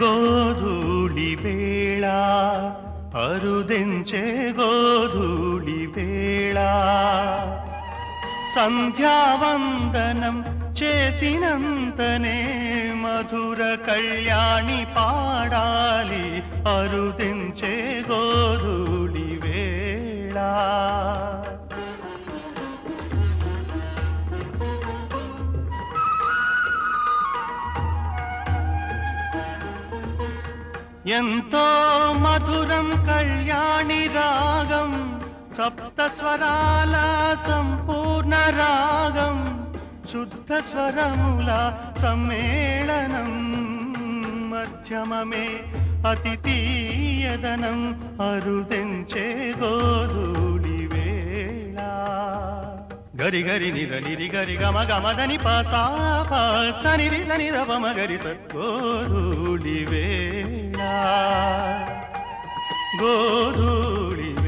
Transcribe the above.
గోధూళి వేళ అరుదెంచే గోధూళి వేళ సంధ్యావందనం చేసినంతనే మధుర కళ్యాణి పాడాలి అరుదించే గోధూళి వేళ ఎంతో మధురం కళ్యాణి రాగం సప్త స్వరాల సంపూర్ణ రాగం శుద్ధ స్వరముల సమ్మేళనం మధ్యమమే అతి తీయదనం అరుదెంచే గోధూళి వేళ గరి గరి నిద నిరి గరి గమ గమదని పాసా పాసని రిద నిద పమ గరి సద్గోధూళి వేళ గోధూళి